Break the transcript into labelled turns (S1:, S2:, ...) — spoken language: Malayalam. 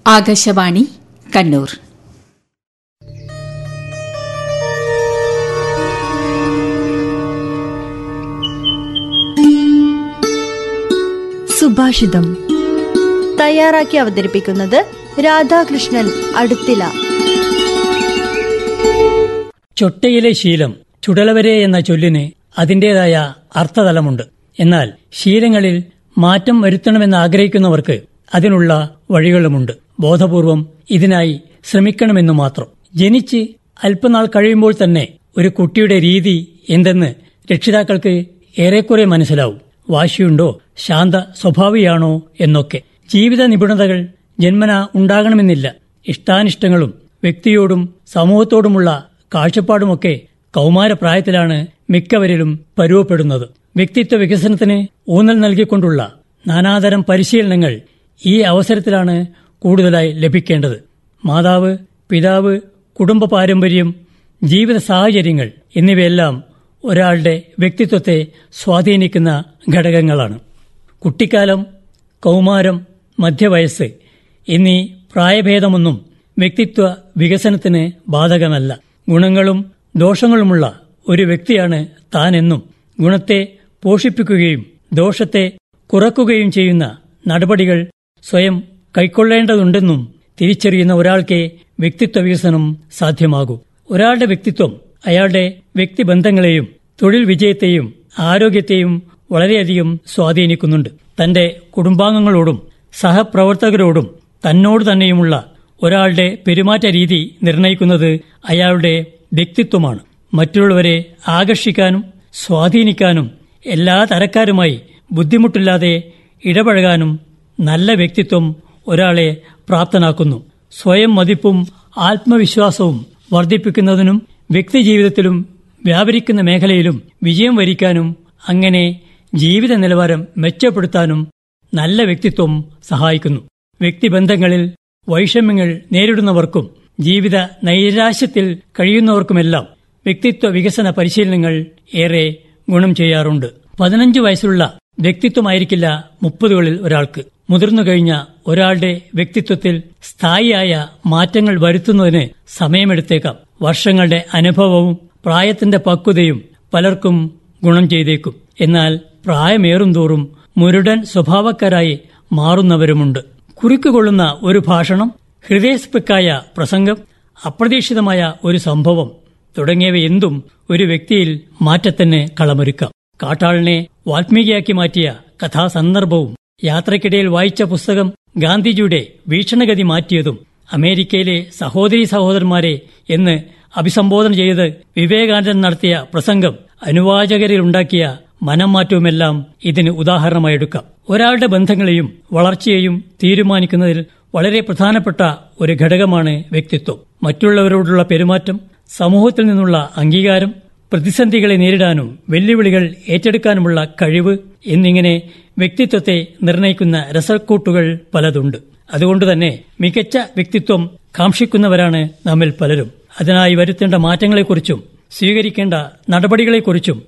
S1: ആകാശവാണി കണ്ണൂർ
S2: സുഭാഷിതം തയ്യാറാക്കി അവതരിപ്പിക്കുന്നത് രാധാകൃഷ്ണൻ അടുത്തില
S3: ചൊട്ടയിലെ ശീലം ചുടലവരെ എന്ന ചൊല്ലിന് അതിന്റേതായ അർത്ഥതലമുണ്ട് എന്നാൽ ശീലങ്ങളിൽ മാറ്റം വരുത്തണമെന്ന് ആഗ്രഹിക്കുന്നവർക്ക് അതിനുള്ള വഴികളുമുണ്ട് ബോധപൂർവം ഇതിനായി ശ്രമിക്കണമെന്നു മാത്രം ജനിച്ച് അല്പനാൾ കഴിയുമ്പോൾ തന്നെ ഒരു കുട്ടിയുടെ രീതി എന്തെന്ന് രക്ഷിതാക്കൾക്ക് ഏറെക്കുറെ മനസ്സിലാവും വാശിയുണ്ടോ ശാന്ത സ്വഭാവിയാണോ എന്നൊക്കെ ജീവിത നിപുണതകൾ ജന്മന ഉണ്ടാകണമെന്നില്ല ഇഷ്ടാനിഷ്ടങ്ങളും വ്യക്തിയോടും സമൂഹത്തോടുമുള്ള കാഴ്ചപ്പാടുമൊക്കെ കൗമാരപ്രായത്തിലാണ് മിക്കവരിലും പരുവപ്പെടുന്നത് വ്യക്തിത്വ വികസനത്തിന് ഊന്നൽ നൽകിക്കൊണ്ടുള്ള നാനാതരം പരിശീലനങ്ങൾ ഈ അവസരത്തിലാണ് കൂടുതലായി ലഭിക്കേണ്ടത് മാതാവ് പിതാവ് കുടുംബ പാരമ്പര്യം ജീവിത സാഹചര്യങ്ങൾ എന്നിവയെല്ലാം ഒരാളുടെ വ്യക്തിത്വത്തെ സ്വാധീനിക്കുന്ന ഘടകങ്ങളാണ് കുട്ടിക്കാലം കൗമാരം മധ്യവയസ്സ് എന്നീ പ്രായഭേദമൊന്നും വ്യക്തിത്വ വികസനത്തിന് ബാധകമല്ല ഗുണങ്ങളും ദോഷങ്ങളുമുള്ള ഒരു വ്യക്തിയാണ് താനെന്നും ഗുണത്തെ പോഷിപ്പിക്കുകയും ദോഷത്തെ കുറക്കുകയും ചെയ്യുന്ന നടപടികൾ സ്വയം കൈക്കൊള്ളേണ്ടതുണ്ടെന്നും തിരിച്ചറിയുന്ന ഒരാൾക്കേ വ്യക്തിത്വ വികസനം സാധ്യമാകൂ ഒരാളുടെ വ്യക്തിത്വം അയാളുടെ വ്യക്തിബന്ധങ്ങളെയും തൊഴിൽ വിജയത്തെയും ആരോഗ്യത്തെയും വളരെയധികം സ്വാധീനിക്കുന്നുണ്ട് തന്റെ കുടുംബാംഗങ്ങളോടും സഹപ്രവർത്തകരോടും തന്നോട് തന്നെയുമുള്ള ഒരാളുടെ പെരുമാറ്റ രീതി നിർണയിക്കുന്നത് അയാളുടെ വ്യക്തിത്വമാണ് മറ്റുള്ളവരെ ആകർഷിക്കാനും സ്വാധീനിക്കാനും എല്ലാ തരക്കാരുമായി ബുദ്ധിമുട്ടില്ലാതെ ഇടപഴകാനും നല്ല വ്യക്തിത്വം ഒരാളെ പ്രാപ്തനാക്കുന്നു സ്വയം മതിപ്പും ആത്മവിശ്വാസവും വർദ്ധിപ്പിക്കുന്നതിനും വ്യക്തിജീവിതത്തിലും വ്യാപരിക്കുന്ന മേഖലയിലും വിജയം വരിക്കാനും അങ്ങനെ ജീവിത നിലവാരം മെച്ചപ്പെടുത്താനും നല്ല വ്യക്തിത്വം സഹായിക്കുന്നു വ്യക്തിബന്ധങ്ങളിൽ വൈഷമ്യങ്ങൾ നേരിടുന്നവർക്കും ജീവിത നൈരാശ്യത്തിൽ കഴിയുന്നവർക്കുമെല്ലാം വ്യക്തിത്വ വികസന പരിശീലനങ്ങൾ ഏറെ ഗുണം ചെയ്യാറുണ്ട് പതിനഞ്ച് വയസ്സുള്ള വ്യക്തിത്വമായിരിക്കില്ല മുപ്പതുകളിൽ ഒരാൾക്ക് മുതിർന്നു കഴിഞ്ഞ ഒരാളുടെ വ്യക്തിത്വത്തിൽ സ്ഥായിയായ മാറ്റങ്ങൾ വരുത്തുന്നതിന് സമയമെടുത്തേക്കാം വർഷങ്ങളുടെ അനുഭവവും പ്രായത്തിന്റെ പക്വതയും പലർക്കും ഗുണം ചെയ്തേക്കും എന്നാൽ പ്രായമേറും തോറും മുരുടൻ സ്വഭാവക്കാരായി മാറുന്നവരുമുണ്ട് കുറിക്കുകൊള്ളുന്ന ഒരു ഭാഷണം ഹൃദയസ്പൃക്കായ പ്രസംഗം അപ്രതീക്ഷിതമായ ഒരു സംഭവം തുടങ്ങിയവ എന്തും ഒരു വ്യക്തിയിൽ മാറ്റത്തിന് കളമൊരുക്കാം കാട്ടാളിനെ വാൽമീകിയാക്കി മാറ്റിയ കഥാസന്ദർഭവും യാത്രക്കിടയിൽ വായിച്ച പുസ്തകം ഗാന്ധിജിയുടെ വീക്ഷണഗതി മാറ്റിയതും അമേരിക്കയിലെ സഹോദരി സഹോദരന്മാരെ എന്ന് അഭിസംബോധന ചെയ്ത് വിവേകാനന്ദൻ നടത്തിയ പ്രസംഗം അനുവാചകരിലുണ്ടാക്കിയ മനം മാറ്റവുമെല്ലാം ഇതിന് ഉദാഹരണമായി എടുക്കാം ഒരാളുടെ ബന്ധങ്ങളെയും വളർച്ചയെയും തീരുമാനിക്കുന്നതിൽ വളരെ പ്രധാനപ്പെട്ട ഒരു ഘടകമാണ് വ്യക്തിത്വം മറ്റുള്ളവരോടുള്ള പെരുമാറ്റം സമൂഹത്തിൽ നിന്നുള്ള അംഗീകാരം പ്രതിസന്ധികളെ നേരിടാനും വെല്ലുവിളികൾ ഏറ്റെടുക്കാനുമുള്ള കഴിവ് എന്നിങ്ങനെ വ്യക്തിത്വത്തെ നിർണയിക്കുന്ന രസക്കൂട്ടുകൾ പലതുണ്ട് അതുകൊണ്ട് തന്നെ മികച്ച വ്യക്തിത്വം കാക്ഷിക്കുന്നവരാണ് നമ്മിൽ പലരും അതിനായി വരുത്തേണ്ട മാറ്റങ്ങളെക്കുറിച്ചും സ്വീകരിക്കേണ്ട നടപടികളെക്കുറിച്ചും